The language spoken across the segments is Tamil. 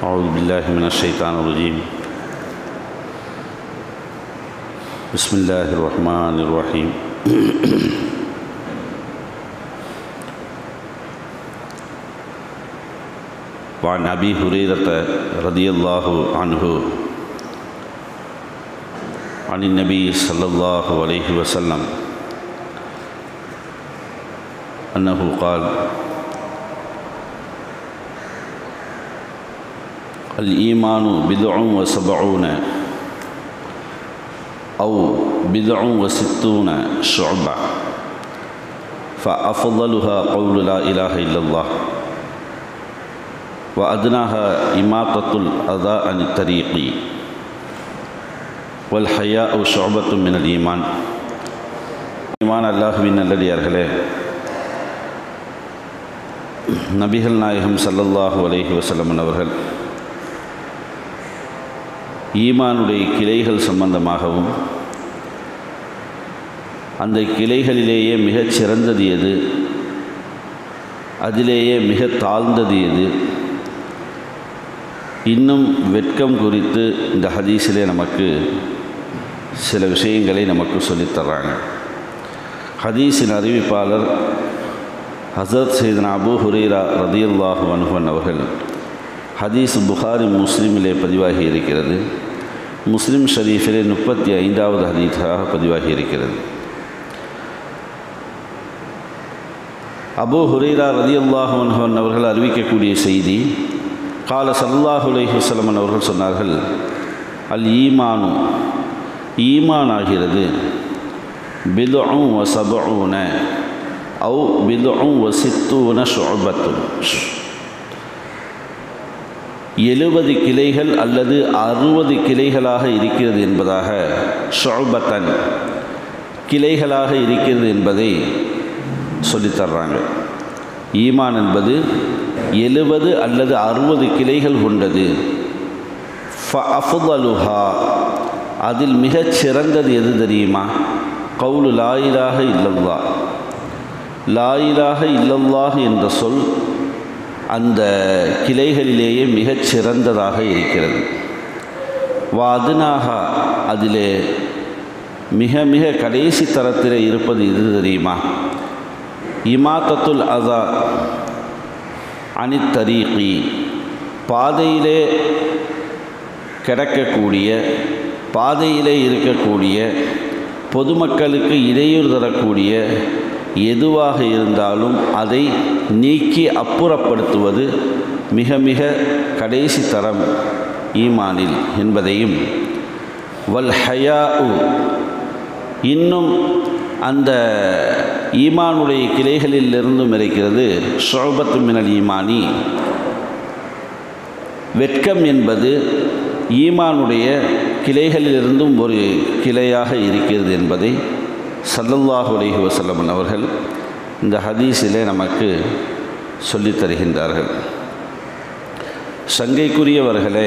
أعوذ بالله من الشيطان الرجيم بسم الله الرحمن الرحيم وعن أبي هريرة رضي الله عنه عن النبي صلى الله عليه وسلم أنه قال الإيمان بضع وسبعون أو بضع وستون شعبة فأفضلها قول لا إله إلا الله وأدناها إماطة الأذى عن الطريق والحياء شعبة من الإيمان ஈமான் அல்லாஹுவின் நல்லடியார்களே நபிகள் நாயகம் சல்லல்லாஹு அலைஹி வசல்லமன் அவர்கள் ஈமானுடைய கிளைகள் சம்பந்தமாகவும் அந்த கிளைகளிலேயே மிகச் சிறந்தது எது அதிலேயே மிக தாழ்ந்தது எது இன்னும் வெட்கம் குறித்து இந்த ஹதீஸிலே நமக்கு சில விஷயங்களை நமக்கு சொல்லித்தர்றாங்க ஹதீஸின் அறிவிப்பாளர் ஹசரத் சைதன் அபு ஹுரேரா ரதியுல்லாஹு அனுபவன் அவர்கள் ஹதீஸ் புகாரி முஸ்லீமிலே பதிவாகி இருக்கிறது முஸ்லீம் ஷரீஃபிலே முப்பத்தி ஐந்தாவது ஹதீஸாக பதிவாகி இருக்கிறது அபு ஹுரேரா ரதியுல்லாஹு அனுபவன் அவர்கள் அறிவிக்கக்கூடிய செய்தி கால சல்லாஹு அலைஹி வசலமன் அவர்கள் சொன்னார்கள் அல் ஈமானு ஈமான் ஆகிறது பிதும் வ சபூன அவு பிதும் வ சித்தூன ஷொபத்துன் எழுபது கிளைகள் அல்லது அறுபது கிளைகளாக இருக்கிறது என்பதாக ஷொபத்தன் கிளைகளாக இருக்கிறது என்பதை சொல்லித்தர்றாங்க ஈமான் என்பது எழுபது அல்லது அறுபது கிளைகள் கொண்டது ஃபஅஃதலுஹா அதில் மிகச் சிறந்தது எது தெரியுமா கவுலு லாயிலாக இல்லல்லா லாயிலாக இல்லல்லாஹ் என்ற சொல் அந்த கிளைகளிலேயே மிகச் சிறந்ததாக இருக்கிறது வாதுனாக அதிலே மிக மிக கடைசி தரத்தில் இருப்பது இது தெரியுமா இமாத்தத்துல் அதா அனித்தரீகி பாதையிலே கிடக்கக்கூடிய பாதையிலே இருக்கக்கூடிய பொதுமக்களுக்கு இடையூறு தரக்கூடிய எதுவாக இருந்தாலும் அதை நீக்கி அப்புறப்படுத்துவது மிக மிக கடைசி தரம் ஈமானில் என்பதையும் வல் ஹயா இன்னும் அந்த ஈமானுடைய கிளைகளில் இருந்தும் இருக்கிறது ஷோபத்து மினல் ஈமானி வெட்கம் என்பது ஈமானுடைய கிளைகளிலிருந்தும் ஒரு கிளையாக இருக்கிறது என்பதை சல்லல்லாஹு அலைஹி வசல்லமன் அவர்கள் இந்த ஹதீஸிலே நமக்கு சொல்லித் தருகின்றார்கள் சங்கைக்குரியவர்களே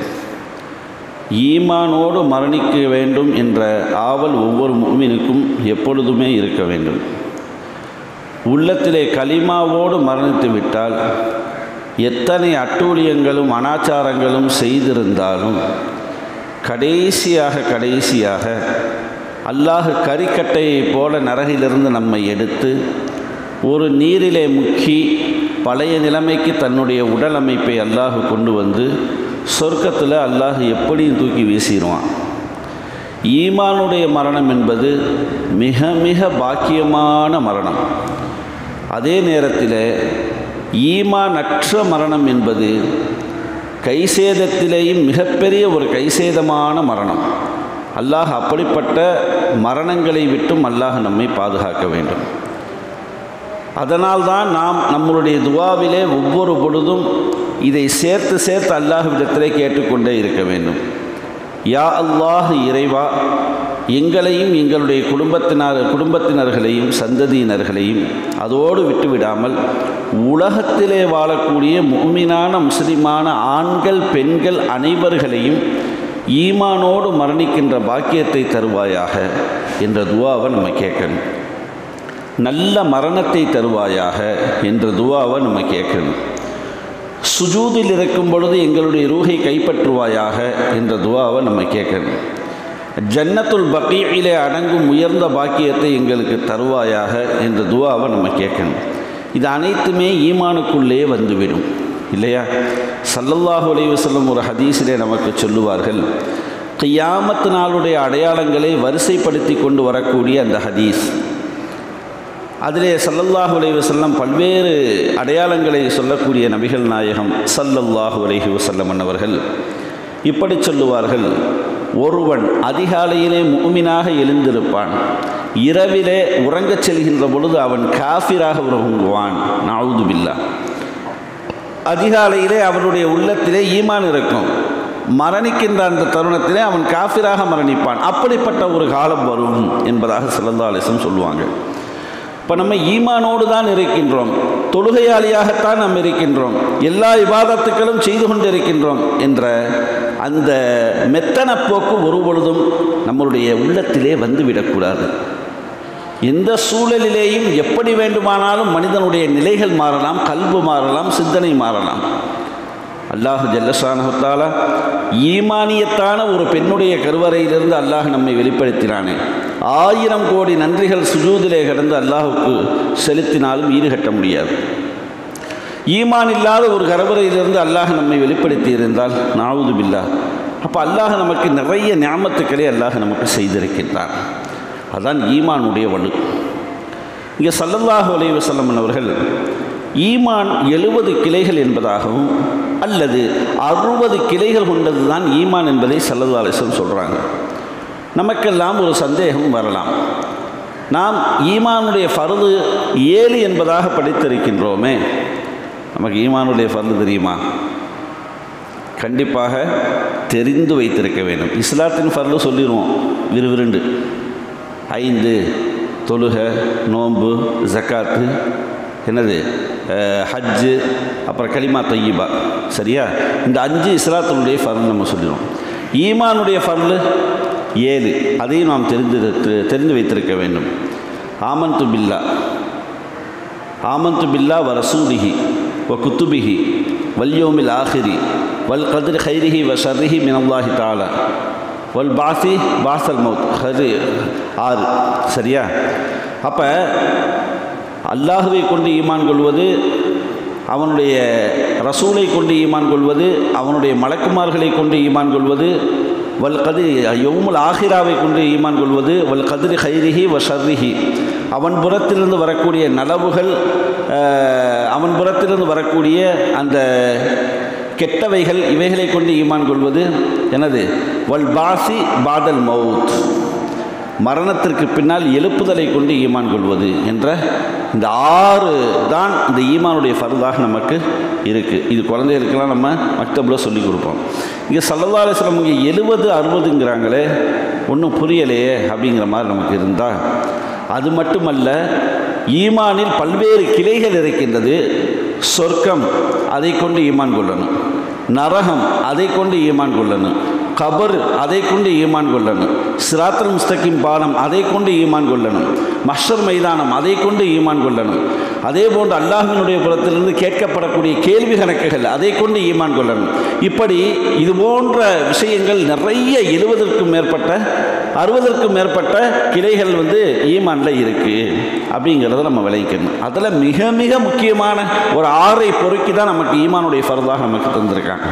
ஈமானோடு மரணிக்க வேண்டும் என்ற ஆவல் ஒவ்வொரு மூமினுக்கும் எப்பொழுதுமே இருக்க வேண்டும் உள்ளத்திலே களிமாவோடு மரணித்து விட்டால் எத்தனை அட்டூழியங்களும் அனாச்சாரங்களும் செய்திருந்தாலும் கடைசியாக கடைசியாக அல்லாஹ் கறிக்கட்டையைப் போல நரகிலிருந்து நம்மை எடுத்து ஒரு நீரிலே முக்கி பழைய நிலைமைக்கு தன்னுடைய உடல் அமைப்பை அல்லாஹ் கொண்டு வந்து சொர்க்கத்தில் அல்லாஹ் எப்படியும் தூக்கி வீசிடுவான் ஈமானுடைய மரணம் என்பது மிக மிக பாக்கியமான மரணம் அதே நேரத்தில் ஈமானற்ற மரணம் என்பது கைசேதத்திலேயும் மிகப்பெரிய ஒரு கைசேதமான மரணம் அல்லாஹ் அப்படிப்பட்ட மரணங்களை விட்டும் அல்லாஹ் நம்மை பாதுகாக்க வேண்டும் அதனால்தான் நாம் நம்மளுடைய துவாவிலே ஒவ்வொரு பொழுதும் இதை சேர்த்து சேர்த்து அல்லாஹ்விடத்திலே கேட்டுக்கொண்டே இருக்க வேண்டும் யா அல்லாஹ் இறைவா எங்களையும் எங்களுடைய குடும்பத்தினர் குடும்பத்தினர்களையும் சந்ததியினர்களையும் அதோடு விட்டுவிடாமல் உலகத்திலே வாழக்கூடிய முழுமையான முஸ்லிமான ஆண்கள் பெண்கள் அனைவர்களையும் ஈமானோடு மரணிக்கின்ற பாக்கியத்தை தருவாயாக என்ற துவாவை நம்ம கேட்கணும் நல்ல மரணத்தை தருவாயாக என்ற துவாவை நம்ம கேட்கணும் சுஜூதில் இருக்கும் பொழுது எங்களுடைய ரூஹை கைப்பற்றுவாயாக என்ற துவாவை நம்ம கேட்கணும் ஜன்னத்துல் பக்கீயிலே அடங்கும் உயர்ந்த பாக்கியத்தை எங்களுக்கு தருவாயாக என்ற துவாவை நம்ம கேட்கணும் இது அனைத்துமே ஈமானுக்குள்ளே வந்துவிடும் இல்லையா சல்லல்லாஹு அலைஹி வஸல்லம் ஒரு ஹதீஸிலே நமக்கு சொல்லுவார்கள் கியாமத்து நாளுடைய அடையாளங்களை வரிசைப்படுத்தி கொண்டு வரக்கூடிய அந்த ஹதீஸ் அதிலே சல்லல்லாஹு அலைஹி வஸல்லம் பல்வேறு அடையாளங்களை சொல்லக்கூடிய நபிகள் நாயகம் சல்லல்லாஹு அலைஹி வஸல்லம் அவர்கள் இப்படி சொல்லுவார்கள் ஒருவன் அதிகாலையிலே முமினாக எழுந்திருப்பான் இரவிலே உறங்கச் செல்கின்ற பொழுது அவன் காஃபிராக உறங்குவான் நாவுது பில்லா அதிகாலையிலே அவனுடைய உள்ளத்திலே ஈமான் இருக்கும் மரணிக்கின்ற அந்த தருணத்திலே அவன் காஃபிராக மரணிப்பான் அப்படிப்பட்ட ஒரு காலம் வரும் என்பதாக சிலந்தா அலிசம் சொல்லுவாங்க இப்போ நம்ம ஈமானோடு தான் இருக்கின்றோம் தொழுகையாளியாகத்தான் நாம் இருக்கின்றோம் எல்லா விவாதத்துக்களும் செய்து கொண்டிருக்கின்றோம் என்ற அந்த மெத்தன போக்கு ஒரு பொழுதும் நம்மளுடைய உள்ளத்திலே வந்துவிடக்கூடாது எந்த சூழலிலேயும் எப்படி வேண்டுமானாலும் மனிதனுடைய நிலைகள் மாறலாம் கல்பு மாறலாம் சிந்தனை மாறலாம் அல்லாஹு ஜல்லசானஹத்தாலா ஈமானியத்தான ஒரு பெண்ணுடைய கருவறையிலிருந்து அல்லாஹ் நம்மை வெளிப்படுத்தினானே ஆயிரம் கோடி நன்றிகள் சுஜூதிலே கடந்து அல்லாஹுக்கு செலுத்தினாலும் ஈடுகட்ட முடியாது ஈமான் இல்லாத ஒரு கருவறையிலிருந்து அல்லாஹ் நம்மை வெளிப்படுத்தி இருந்தால் நாவுது பில்லா அப்போ அல்லாஹ் நமக்கு நிறைய ஞாபகத்துக்களை அல்லாஹ் நமக்கு செய்திருக்கின்றான் அதான் ஈமானுடைய வலு இங்கே சல்லல்லாஹு அலைஹி வஸல்லம் அவர்கள் ஈமான் எழுபது கிளைகள் என்பதாகவும் அல்லது அறுபது கிளைகள் கொண்டது தான் ஈமான் என்பதை சல்லல்லா அலிஸ்லம் சொல்கிறாங்க நமக்கெல்லாம் ஒரு சந்தேகம் வரலாம் நாம் ஈமானுடைய ஃபருது ஏழு என்பதாக படித்திருக்கின்றோமே நமக்கு ஈமானுடைய ஃபருது தெரியுமா கண்டிப்பாக தெரிந்து வைத்திருக்க வேண்டும் இஸ்லாத்தின் ஃபர்லு சொல்லிடுவோம் விறுவிருண்டு ஐந்து தொழுக நோன்பு ஜக்காத்து என்னது ஹஜ்ஜு அப்புறம் கலிமா தையீபா சரியா இந்த அஞ்சு இஸ்லாத்தினுடைய ஃபர்ல் நம்ம சொல்லிடுவோம் ஈமானுடைய ஃபர்லு ஏழு அதையும் நாம் தெரிந்து தெரிந்து வைத்திருக்க வேண்டும் ஆமந்து பில்லா ஆமந்து பில்லா வ ரசூலிஹி வ குத்துபிஹி வல்யோமில் ஆஹிரி வல் கதிர் ஹைரிஹி வ ஷர்ரிஹி மினல்லாஹி தாலா வல் பாசி பாசல் மவுத் ஹரி ஆறு சரியா அப்போ அல்லாஹுவை கொண்டு ஈமான் கொள்வது அவனுடைய ரசூலை கொண்டு ஈமான் கொள்வது அவனுடைய மலக்குமார்களை கொண்டு ஈமான் கொள்வது வல் கதிர் யவுமுல் ஆஹிராவை கொண்டு ஈமான் கொள்வது வல் கதிர் ஹைரிஹி வ ஷர்ரிஹி அவன் புறத்திலிருந்து வரக்கூடிய நலவுகள் அவன் புறத்திலிருந்து வரக்கூடிய அந்த கெட்டவைகள் இவைகளை கொண்டு ஈமான் கொள்வது எனது வல் பாசி பாதல் மவுத் மரணத்திற்கு பின்னால் எழுப்புதலை கொண்டு ஈமான் கொள்வது என்ற இந்த ஆறு தான் இந்த ஈமானுடைய ஃபர்தாக நமக்கு இருக்குது இது குழந்தைகளுக்கெல்லாம் நம்ம மக்தபில் சொல்லி கொடுப்போம் இங்கே சல்லல்லா அலிஸ்லாம் இங்கே எழுபது அறுபதுங்கிறாங்களே ஒன்றும் புரியலையே அப்படிங்கிற மாதிரி நமக்கு இருந்தால் அது மட்டுமல்ல ஈமானில் பல்வேறு கிளைகள் இருக்கின்றது சொர்க்கம் அதை கொண்டு ஈமான் கொள்ளணும் நரகம் அதை கொண்டு ஈமான் கொள்ளணும் கபர் அதை கொண்டு ஈமான் கொள்ளணும் சிராத்தல் முஸ்தகிம் பாலம் அதை கொண்டு ஈமான் கொள்ளணும் மஷர் மைதானம் அதை கொண்டு ஈமான் கொள்ளணும் அதே போன்று அல்லாஹினுடைய புறத்திலிருந்து கேட்கப்படக்கூடிய கேள்வி கணக்குகள் அதை கொண்டு ஈமான் கொள்ளணும் இப்படி இது போன்ற விஷயங்கள் நிறைய எழுபதற்கும் மேற்பட்ட அறுபதற்கும் மேற்பட்ட கிளைகள் வந்து ஈமானில் இருக்குது அப்படிங்கிறத நம்ம விளைவிக்கணும் அதில் மிக மிக முக்கியமான ஒரு ஆறை பொறுக்கி தான் நமக்கு ஈமானுடைய ஃபர்தாக நமக்கு தந்திருக்காங்க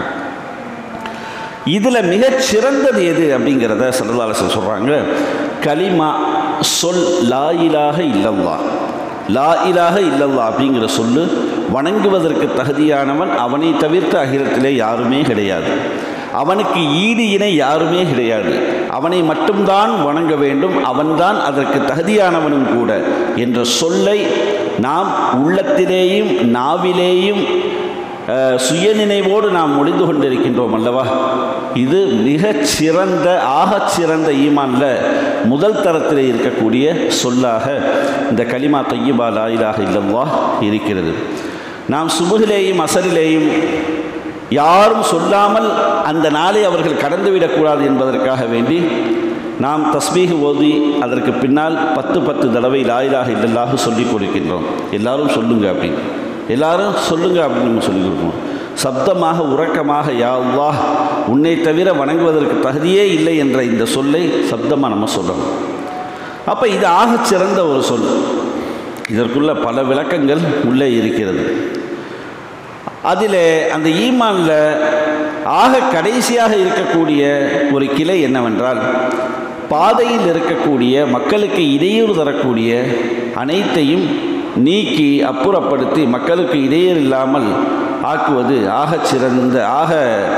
இதில் மிகச் சிறந்தது எது அப்படிங்கிறத சல்லல்லாசன் சொல்கிறாங்க கலிமா சொல் லா இலாக இல்லல்லா லா இலாக இல்லல்லா அப்படிங்கிற சொல்லு வணங்குவதற்கு தகுதியானவன் அவனை தவிர்த்து அகிலத்திலே யாருமே கிடையாது அவனுக்கு ஈடு இணை யாருமே கிடையாது அவனை மட்டும்தான் வணங்க வேண்டும் அவன்தான் அதற்கு தகுதியானவனும் கூட என்ற சொல்லை நாம் உள்ளத்திலேயும் நாவிலேயும் சுயநினைவோடு நாம் முடிந்து கொண்டிருக்கின்றோம் அல்லவா இது மிகச் சிறந்த ஆகச் சிறந்த ஈமானில் முதல் தரத்தில் இருக்கக்கூடிய சொல்லாக இந்த கலிமா தையபா லாயிலாக இல்லவா இருக்கிறது நாம் சுபுகிலேயும் அசரிலேயும் யாரும் சொல்லாமல் அந்த நாளை அவர்கள் கடந்துவிடக்கூடாது என்பதற்காக வேண்டி நாம் தஸ்மீக ஓதி அதற்கு பின்னால் பத்து பத்து தடவை லாயிலாக இல்லல்லாக சொல்லிக் கொடுக்கின்றோம் எல்லாரும் சொல்லுங்க அப்படின்னு எல்லாரும் சொல்லுங்க அப்படின்னு நம்ம சொல்லிக் கொடுக்கணும் சப்தமாக உறக்கமாக யா அல்லாஹ் உன்னை தவிர வணங்குவதற்கு தகுதியே இல்லை என்ற இந்த சொல்லை சப்தமாக நம்ம சொல்லணும் அப்போ இது ஆகச் சிறந்த ஒரு சொல் இதற்குள்ள பல விளக்கங்கள் உள்ளே இருக்கிறது அதில் அந்த ஈமானில் ஆக கடைசியாக இருக்கக்கூடிய ஒரு கிளை என்னவென்றால் பாதையில் இருக்கக்கூடிய மக்களுக்கு இடையூறு தரக்கூடிய அனைத்தையும் நீக்கி அப்புறப்படுத்தி மக்களுக்கு இடையூறு இல்லாமல் ஆக்குவது ஆகச் சிறந்த ஆக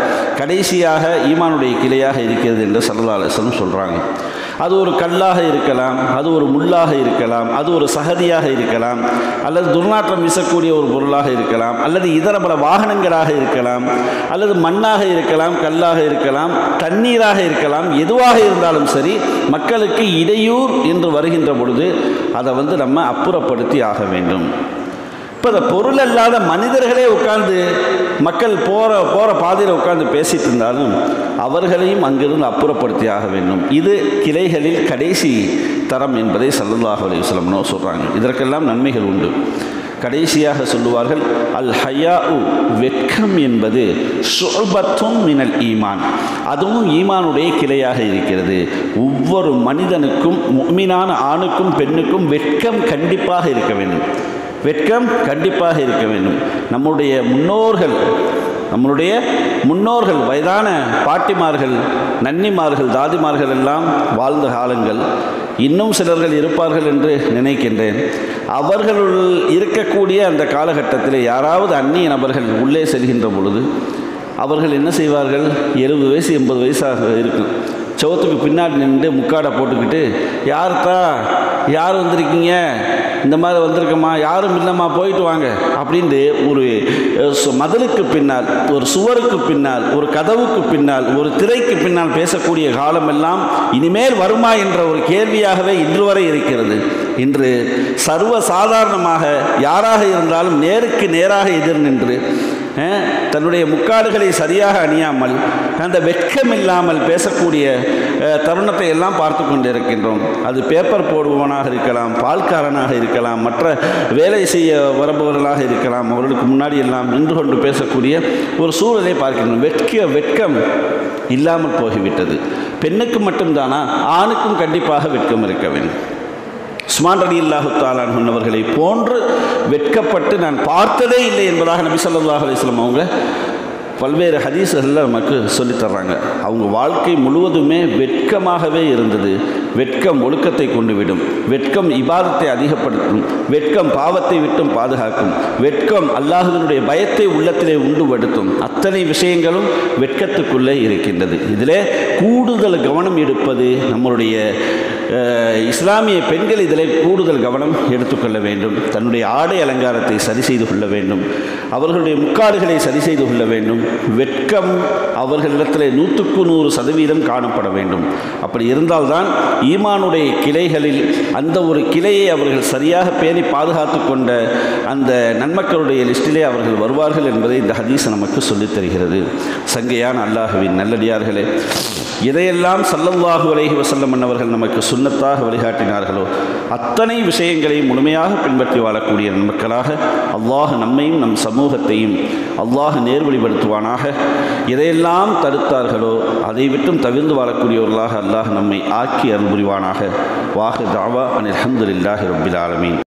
கடைசியாக ஈமானுடைய கிளையாக இருக்கிறது என்று சல்லல்லாஹம் சொல்கிறாங்க அது ஒரு கல்லாக இருக்கலாம் அது ஒரு முள்ளாக இருக்கலாம் அது ஒரு சகதியாக இருக்கலாம் அல்லது துர்நாற்றம் வீசக்கூடிய ஒரு பொருளாக இருக்கலாம் அல்லது இதர பல வாகனங்களாக இருக்கலாம் அல்லது மண்ணாக இருக்கலாம் கல்லாக இருக்கலாம் தண்ணீராக இருக்கலாம் எதுவாக இருந்தாலும் சரி மக்களுக்கு இடையூர் என்று வருகின்ற பொழுது அதை வந்து நம்ம அப்புறப்படுத்தி ஆக வேண்டும் இப்போ இந்த பொருள் அல்லாத மனிதர்களே உட்கார்ந்து மக்கள் போகிற போகிற பாதையில் உட்கார்ந்து பேசிட்டு இருந்தாலும் அவர்களையும் அங்கிருந்து அப்புறப்படுத்தி ஆக வேண்டும் இது கிளைகளில் கடைசி தரம் என்பதை சல்லுல்லாஹ் அலையுஸ்லம்னோ சொல்கிறாங்க இதற்கெல்லாம் நன்மைகள் உண்டு கடைசியாக சொல்லுவார்கள் அல் ஹயா வெட்கம் என்பது ஷுபத்தும் மினல் ஈமான் அதுவும் ஈமானுடைய கிளையாக இருக்கிறது ஒவ்வொரு மனிதனுக்கும் மீனான ஆணுக்கும் பெண்ணுக்கும் வெட்கம் கண்டிப்பாக இருக்க வேண்டும் வெட்கம் கண்டிப்பாக இருக்க வேண்டும் நம்முடைய முன்னோர்கள் நம்மளுடைய முன்னோர்கள் வயதான பாட்டிமார்கள் நன்னிமார்கள் தாதிமார்கள் எல்லாம் வாழ்ந்த காலங்கள் இன்னும் சிலர்கள் இருப்பார்கள் என்று நினைக்கின்றேன் அவர்களுள் இருக்கக்கூடிய அந்த காலகட்டத்தில் யாராவது அந்நிய நபர்கள் உள்ளே செல்கின்ற பொழுது அவர்கள் என்ன செய்வார்கள் எழுபது வயசு எண்பது வயசாக இருக்கும் சவுத்துக்கு பின்னாடி நின்று முக்காடை போட்டுக்கிட்டு யார்த்தா யார் வந்திருக்கீங்க இந்த மாதிரி வந்திருக்கம்மா யாரும் இல்லைம்மா போயிட்டு வாங்க அப்படின்ட்டு ஒரு மதிலுக்கு பின்னால் ஒரு சுவருக்கு பின்னால் ஒரு கதவுக்கு பின்னால் ஒரு திரைக்கு பின்னால் பேசக்கூடிய காலமெல்லாம் இனிமேல் வருமா என்ற ஒரு கேள்வியாகவே இன்று வரை இருக்கிறது இன்று சர்வ சாதாரணமாக யாராக இருந்தாலும் நேருக்கு நேராக எதிர் நின்று தன்னுடைய முக்காடுகளை சரியாக அணியாமல் அந்த வெட்கம் இல்லாமல் பேசக்கூடிய தருணத்தை எல்லாம் பார்த்து கொண்டிருக்கின்றோம் அது பேப்பர் போடுபவனாக இருக்கலாம் பால்காரனாக இருக்கலாம் மற்ற வேலை செய்ய வருபவர்களாக இருக்கலாம் அவர்களுக்கு முன்னாடி எல்லாம் நின்று கொண்டு பேசக்கூடிய ஒரு சூழலை பார்க்கின்றோம் வெட்க வெட்கம் இல்லாமல் போய்விட்டது பெண்ணுக்கு மட்டும்தானா ஆணுக்கும் கண்டிப்பாக வெட்கம் இருக்க வேண்டும் உஸ்மான் ரடி அல்லாஹு தாலான் சொன்னவர்களை போன்று வெட்கப்பட்டு நான் பார்த்ததே இல்லை என்பதாக நபி ஸல்லல்லாஹு அலைஹி வஸல்லம் அவங்க பல்வேறு ஹதீஸ்களில் நமக்கு சொல்லித்தர்றாங்க அவங்க வாழ்க்கை முழுவதுமே வெட்கமாகவே இருந்தது வெட்கம் ஒழுக்கத்தை கொண்டு விடும் வெட்கம் இபாதத்தை அதிகப்படுத்தும் வெட்கம் பாவத்தை விட்டும் பாதுகாக்கும் வெட்கம் அல்லாஹுவினுடைய பயத்தை உள்ளத்திலே உண்டுபடுத்தும் அத்தனை விஷயங்களும் வெட்கத்துக்குள்ளே இருக்கின்றது இதிலே கூடுதல் கவனம் எடுப்பது நம்மளுடைய அஹ், இஸ்லாமிய பெண்கள் இதில் கூடுதல் கவனம் எடுத்துக்கொள்ள வேண்டும் தன்னுடைய ஆடை அலங்காரத்தை சரி செய்து கொள்ள வேண்டும் அவர்களுடைய முக்காடுகளை சரி செய்து கொள்ள வேண்டும் வெட்கம் அவர்களிடத்தில் நூற்றுக்கு நூறு சதவீதம் காணப்பட வேண்டும் அப்படி இருந்தால்தான் ஈமானுடைய கிளைகளில் அந்த ஒரு கிளையை அவர்கள் சரியாக பேணி பாதுகாத்து கொண்ட அந்த நன்மக்களுடைய லிஸ்டிலே அவர்கள் வருவார்கள் என்பதை இந்த ஹதீஸ் நமக்கு சொல்லித் தருகிறது சங்கையான அல்லாஹுவின் நல்லடியார்களே எதையெல்லாம் சல்லல்லாஹு அலைஹி வஸல்லம் அவர்கள் நமக்கு சுன்னத்தாக வழிகாட்டினார்களோ அத்தனை விஷயங்களையும் முழுமையாக பின்பற்றி வாழக்கூடிய மக்களாக அல்லாஹ் நம்மையும் நம் சமூகத்தையும் அல்லாஹ் நேர்வழிப்படுத்துவானாக எதையெல்லாம் தடுத்தார்களோ அதை விட்டும் தவிர்ந்து வாழக்கூடியவர்களாக அல்லாஹ் நம்மை ஆக்கி அருள் புரிவானாக வாஹு தாவா அனில் அஹமதுல்லாஹி ரபில் ஆலமீன்